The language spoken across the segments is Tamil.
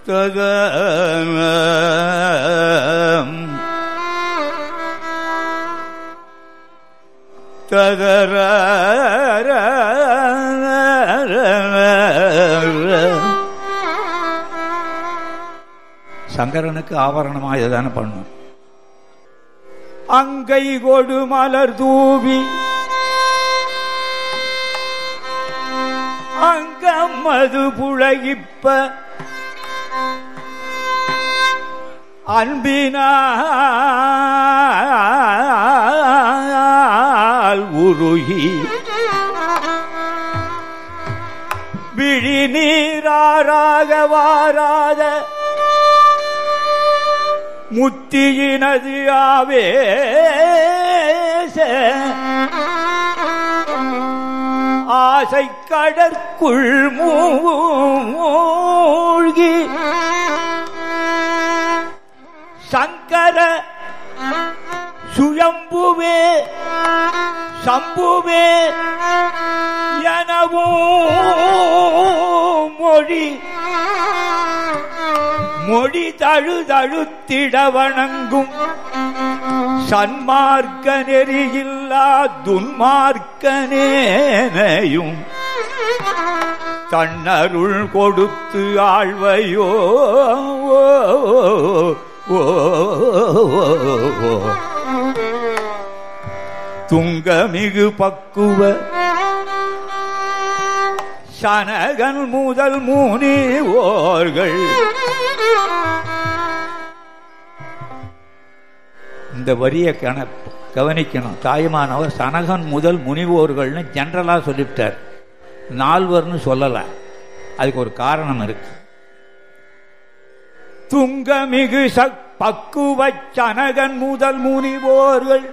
தக தகர சங்கரனுக்கு ஆபரணமா இதுதானே பண்ணும் அங்கை கொடு மலர் தூவி அங்கம் மது புழகிப்ப அன்பினால் உருகி விழி நீராக வாராத முத்தியினது ஆவேச ஆசை கடற்குள் மூழ்கி சங்கர சுயம்புவே சம்புவே எனவும் மொழி மொழி தழு தழுத்திட வணங்கும் சன்மார்க்க நெறியில்லா துன்மார்க்கனேனையும் தன்னருள் கொடுத்து ஆழ்வையோ ஓ துங்கமிகு பக்குவ சனகன் முதல் முனிவோர்கள் இந்த வரிய கண கவனிக்கணும் தாயுமானவர் சனகன் முதல் முனிவோர்கள்னு ஜென்ரலா சொல்லிவிட்டார் நால்வர்னு சொல்லல அதுக்கு ஒரு காரணம் இருக்கு துங்கமிகு பக்குவ சனகன் முதல் முனிவோர்கள்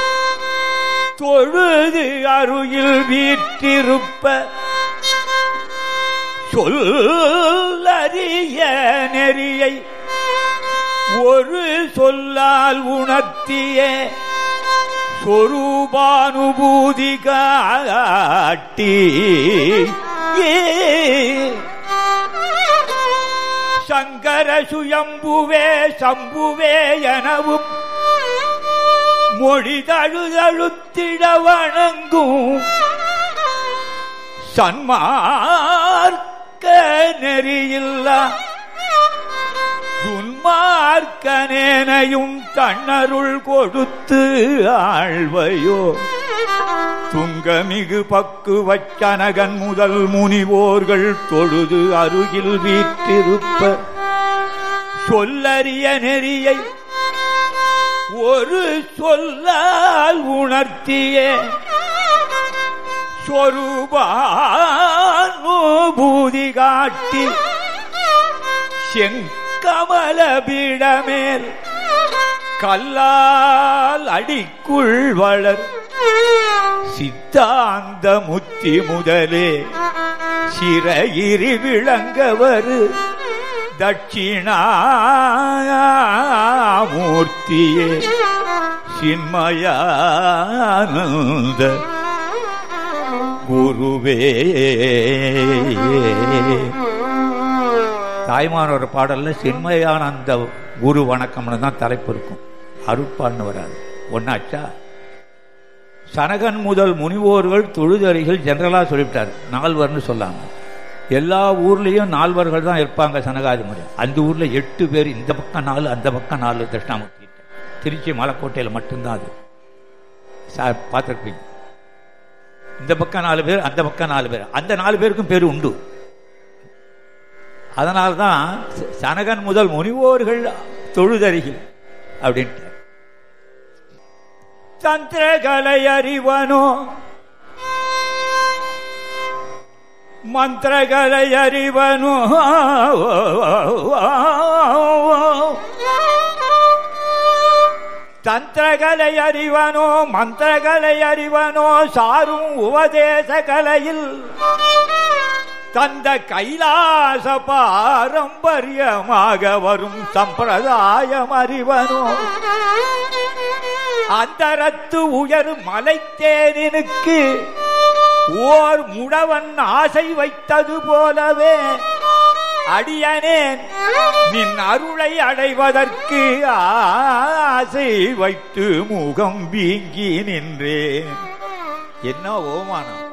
தொழுது அருகில் வீற்றிருப்ப சொல்லறிய நெறியை ஒரு சொல்லால் உணர்த்திய சொரூபானுபூதி காட்டி சங்கர சுயம்புவே சம்புவே எனவும் மொழி தழுதழுத்திட வணங்கும் சன்மார்க்க நெறியில்லா துன்மார்க்கனேனையும் தன்னருள் கொடுத்து ஆழ்வையோ துங்கமிகு பக்கு வச்சனகன் முதல் முனிவோர்கள் தொழுது அருகில் வீற்றிருப்ப சொல்லறிய நெறியை ஒரு சொல்லால் உணர்த்தியே சொரூபானுபூதி காட்டி செங்கமல பீடமேல் கல்லால் அடிக்குள் வளர் சித்தாந்த முத்தி முதலே சிறையிரி விளங்கவரு தட்சிணாமூர்த்தியே சின்மயானந்த குருவே தாய்மானோட பாடல்ல சின்மயானந்த குரு வணக்கம்னு தான் தலைப்பு இருக்கும் அருட்பான்னு வராது ஒன்னாச்சா சனகன் முதல் முனிவோர்கள் தொழுதறிகள் ஜெனரலா சொல்லிவிட்டார் நால்வர்னு சொல்லாங்க எல்லா ஊர்லயும் நால்வர்கள் தான் இருப்பாங்க சனகாதி முறை அந்த ஊர்ல எட்டு பேர் இந்த பக்கம் நாலு அந்த பக்கம் நாலு தட்சிணாமூர்த்தி திருச்சி மலைக்கோட்டையில் மட்டும்தான் அது சார் பார்த்துருப்பீங்க இந்த பக்கம் நாலு பேர் அந்த பக்கம் நாலு பேர் அந்த நாலு பேருக்கும் பேர் உண்டு அதனால்தான் சனகன் முதல் முனிவோர்கள் தொழுதறிகள் அப்படின்ட்டு தந்திரகலை அறிவனோ மந்திரகலை அறிவனோ தந்திரகலை அறிவனோ மந்திரகலை அறிவனோ சாரும் உபதேச கலையில் தந்த கைலாச பாரம்பரியமாக வரும் சம்பிரதாயம் அறிவனோ அந்தரத்து உயர் மலைத்தேனினுக்கு ஓர் முடவன் ஆசை வைத்தது போலவே அடியனேன் நின் அருளை அடைவதற்கு ஆசை வைத்து முகம் வீங்கி நின்றேன் என்ன ஓமானம்